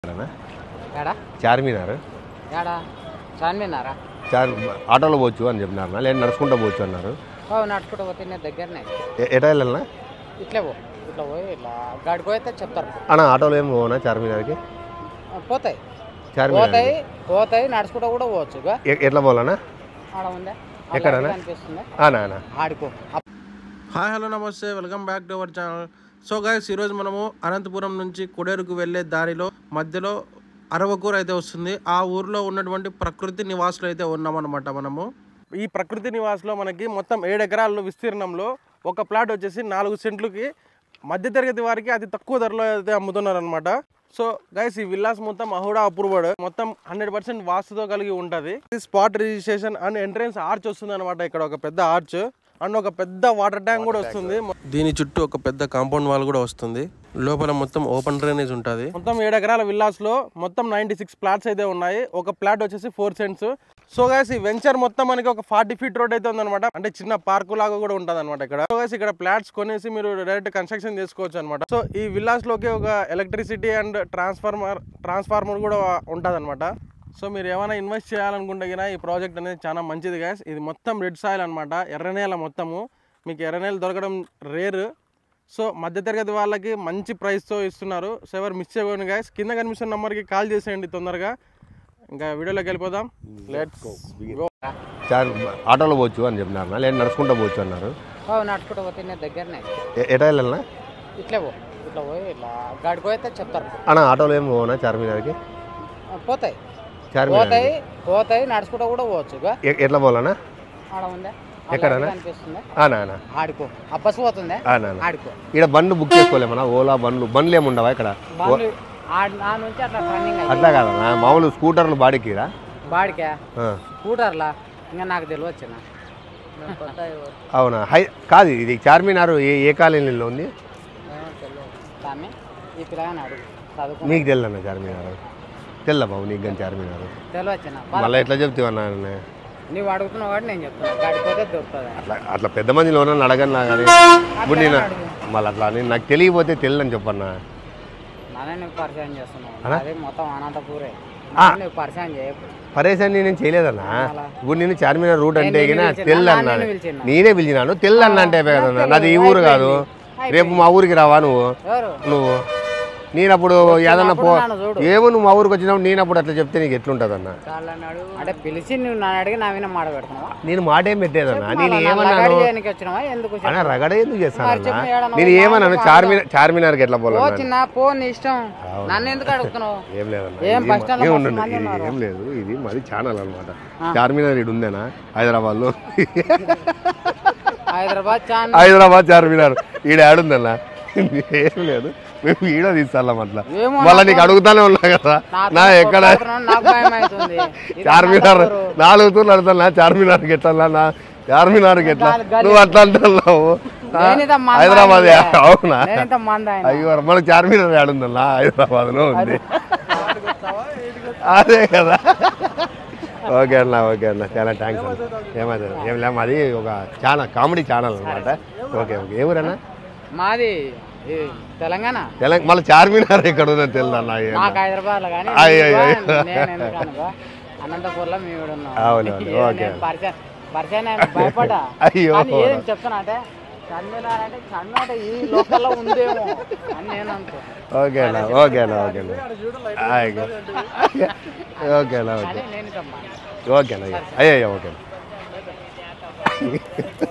అన్నా ఏడా చార్మినార్ ఏడా చార్మినారా చార్ ఆటోలో పోవచ్చు అని చెప్పినారు లేదు నడుచుకుంటూ పోవచ్చు అన్నారు ఓ నడుచుకుంటూ పోతే నేను దగ్గరనే ఎ- ఎటా వెళ్ళాలన్నా ఇట్లే పో ఇట్లా పోయి ఇట్లా గాడికి పోతే చెప్తారు అన్న ఆటోలో ఏం పోనా చార్మినార్కి ఆ, పోతాయి చార్మినార్ పోతాయి పోతాయి నడుచుకుంటూ కూడా పోవచ్చు ఇక ఎ- ఎట్లా పోవాలన్నా ఆడ ఉందా ఎక్కడనా? అనిపిస్తుంది అన్నా అన్న ఆడుకో hi hello namaste welcome back to our channel so guys ఈరోజు మనము అనంతపురం నుంచి కొడేరుకు వెళ్ళే దారిలో మధ్యలో అరవకూరు అయితే వస్తుంది ఆ ఊర్లో ఉన్నటువంటి ప్రకృతి నివాసులు అయితే ఉన్నామన్నమాట మనము ఈ ప్రకృతి నివాసులో మనకి మొత్తం ఏడు ఎకరాల విస్తీర్ణంలో ఒక ప్లాట్ వచ్చేసి నాలుగు సెంట్లకి మధ్యతరగతి వారికి అతి తక్కువ ధరలో అయితే అమ్ముతున్నారు అనమాట సో గైస్ ఈ విల్లాస్ మొత్తం అహుడా అప్రూవ్డ్ మొత్తం హండ్రెడ్ పర్సెంట్ వాస్తుతో కలిగి ఉంటుంది spot registration and entrance arch వస్తుంది అనమాట ఇక్కడ ఒక పెద్ద ఆర్చ్ అండ్ ఒక పెద్ద వాటర్ ట్యాంక్ కూడా వస్తుంది దీని చుట్టూ ఒక పెద్ద కాంపౌండ్ వాల్ కూడా వస్తుంది లోపల మొత్తం ఓపెన్ డ్రైనేజ్ ఉంటుంది మొత్తం ఏడు ఎకరాల విల్లాస్ లో మొత్తం నైన్టీ సిక్స్ ప్లాట్స్ అయితే ఉన్నాయి ఒక ప్లాట్ వచ్చేసి ఫోర్ సెంట్స్ సో గైస్ ఈ వెంచర్ మొత్తం మనకి ఒక ఫార్టీ ఫీట్ రోడ్ అయితే ఉందన్నమాట అంటే చిన్న పార్కు లాగా కూడా ఉంటుంది అనమాట ఇక్కడ సో గైస్ ఇక్కడ ప్లాట్స్ కొనేసి మీరు డైరెక్ట్ కన్స్ట్రక్షన్ చేసుకోవచ్చు అనమాట సో ఈ విల్లాస్ లోకి ఒక ఎలక్ట్రిసిటీ అండ్ ట్రాన్స్ఫార్మర్ ట్రాన్స్ఫార్మర్ కూడా ఉంటుంది సో మీరు ఏమైనా ఇన్వెస్ట్ చేయాలనుకుంటే గినా ఈ ప్రాజెక్ట్ అనేది చాలా మంచిది గ్యాస్ ఇది మొత్తం రెడ్ సాయిల్ అనమాట ఎర్రనేల మొత్తము మీకు ఎర్రనేల దొరకడం రేర్ సో మధ్యతరగతి వాళ్ళకి మంచి ప్రైస్తో ఇస్తున్నారు సో ఎవరు మిస్ చేయకూడదు గ్యాస్ కింద కనిపిస్తున్న నెంబర్కి కాల్ చేసేయండి తొందరగా ఇంకా వీడియోలోకి వెళ్ళిపోదాం లెట్స్ గో చార్ ఆటోలో పోవచ్చు అని చెప్పినారు లేదు నడుచుకుంటూ పోవచ్చు అన్నారు ఓ నడుచుకుంటూ పోతే నేను దగ్గరనే ఎ- ఎటా వెళ్ళాలన్నా ఇట్లే పో ఇట్లా పోయి ఇట్లా గాడికి పోతే చెప్తారు అన్న ఆటోలో ఏం పోనా చార్మినార్కి ఆ, పోతాయి చార్మినార్ పోతాయి పోతాయి నడుచుకుంటూ కూడా పోవచ్చు ఇక ఎ- ఎట్లా పోవాలన్నా ఆడ ఉందా ఎక్కడనా? అనిపిస్తుంది అన్నా అన్న ఆడుకో ఆ బస్సు పోతుందా అన్నా అన్న ఆడుకో ఇక్కడ బండ్లు బుక్ చేసుకోలేమన్నా ఓలా బండ్లు బండ్లు ఏమి ఉండవా ఇక్కడ బండ్లు ఆడ నా నుంచి అట్లా రన్నింగ్ అయ్యి అట్లా కాదన్నా మామూలు స్కూటర్లు బాడీకిరా బాడికా స్కూటర్లా ఇంకా నాకు తెలియచ్చిన అవునా హై కాదు ఇది చార్మినార్ ఏ ఏ కాలనీలో ఉంది స్వామి ఈ పిల్లగాని అడుగు చదువుకో మీకు తెల్లన్న చార్మినార్ తెల్ల బాబు నీకు కానీ చార్మినార్ తెలియచ్చిన మళ్ళీ ఎట్లా చెప్తావన్నా నువ్వు అడుగుతున్నావు కాబట్టి నేను చెప్తున్నా గాడికి పోతే దొరుకుతుంది అట్లా అట్లా పెద్ద మందిలో ఉన్న అడగను నా కానీ ఇప్పుడు నేను మళ్ళీ అట్లా నేను నాకు తెలియకపోతే తెలియదని చెప్పన్నా నానే నువ్వు పరిచయం చేస్తున్నావు అనా? అదే మొత్తం అనంతపూరే ఆ. నువ్వు పరిచయం చేయకు పరేశాన్ని నేను చేయలేదన్నా అలా. ఇప్పుడు నేను చార్మినార్ రూట్ అంటే నేను గిన పిలిచినా, తెల్ల నన్ను అన్నాను పిలిచినా. నేనే పిలిచినాను తెల్ల అన్న అంటే కదన్నా నాది ఈ ఊరు కాదు అయిపోయింది. రేపు మా ఊరికి రావా నువ్వు ఎవరు నువ్వు నేను అప్పుడు ఏదన్నా పో నన్ను చూడు ఏమో నువ్వు మా ఊరికి వచ్చినప్పుడు నేను అప్పుడు అట్లా చెప్తే నీకు ఎట్లుంటుంది అన్న అంటే పిలిచి నువ్వు నన్ను అడిగి నా మీద మాట పెడుతున్నావా నేను మాట ఏం పెట్టేదన్నా నేను మళ్ళా నా ఏమన్నాను లగాడి చేయడానికి వచ్చినావా ఎందుకు చెప్పు? అన్న రగడ ఎందుకు మరి చేస్తాను చెప్పు, ఏడన్నా నేను పోయి ఏమన్నాను మాట్లాడు. చార్మినార్ చార్మినార్కి ఎట్లా ఓ పోలన్నా చిన్న పో నీ ఇష్టం నన్ను ఎందుకు అడుగుతున్నావు ఏం లేదన్నా ఏం ఇది బస్ మా- స్టాండ్లో ఏం మస్తు ఉండండి, మంది ఇది ఉన్నారు. ఏం లేదు ఇది మాది ఛానల్ అనమాట చార్మినార్ ఇది ఉందేనా హైదరాబాద్లో హైదరాబాద్ చాన్ హైదరాబాద్ చార్మినార్ ఈడ ఆడుందన్నా ఏం లేదు మేము ఈడ తీస్తాం అట్లా ఏమో మళ్ళీ నీకు అడుగుతానే ఉన్నా కదా నాతో నా ఎక్కడ కొట్లాడుతున్నావు, నాకు భయం అవుతుంది ఇది చార్మినార్ అనంతపురం. నాలుగు తూర్లు అడుగుతా చార్మినార్కి ఎట్లా నా చార్మినార్కి ఎట్లా గాలి- గాలి నువ్వు అట్లా అంటున్నావు ఆ? నేనింత మంద హైదరాబాద్ ఆయన. అవునా నేనింత మంద ఆయన. అయ్యో మనకు చార్మినార్ ఆడుందన్నా హైదరాబాద్ లో ఉంది అదే కదా ఓకే అన్న ఓకే అన్న చాలా థ్యాంక్స్ అన్న ఏమైతే ఏం లేము అది ఒక ఛానల్ కామెడీ ఛానల్ అనమాట ఓకే ఓకే ఏ ఊరన్నా మాది ఈ తెలంగాణ తెలంగాణ మళ్ళీ చార్మినార్ ఎక్కడ ఉందని తెలియదు అన్న ఏ- నాకు హైదరాబాద్ లో కానీ అయ్యో, నీకు అయ్యో. నేను ఎందుకు అనుకో అనంతపూర్లో మేము ఈడ ఉన్నాం. అవును, అవును, ఏదో ఓకే. నేను పరిచయం పరిచయం ఆయన భయపడ్డా అయ్యో. కానీ ఏం చెప్తాను అంటే చార్మినార్ అంటే చార్మినార్ అంటే ఈ లోకల్లో ఉందేమో అని నేను అనుకో ఓకే అన్న ఓకే అన్న ఓకే అన్న ఆయ్ ఓకే అన్న ఓకే కానీ నేను ఇదమ్మా ఓకే అన్న అయ్యో ఓకే అన్న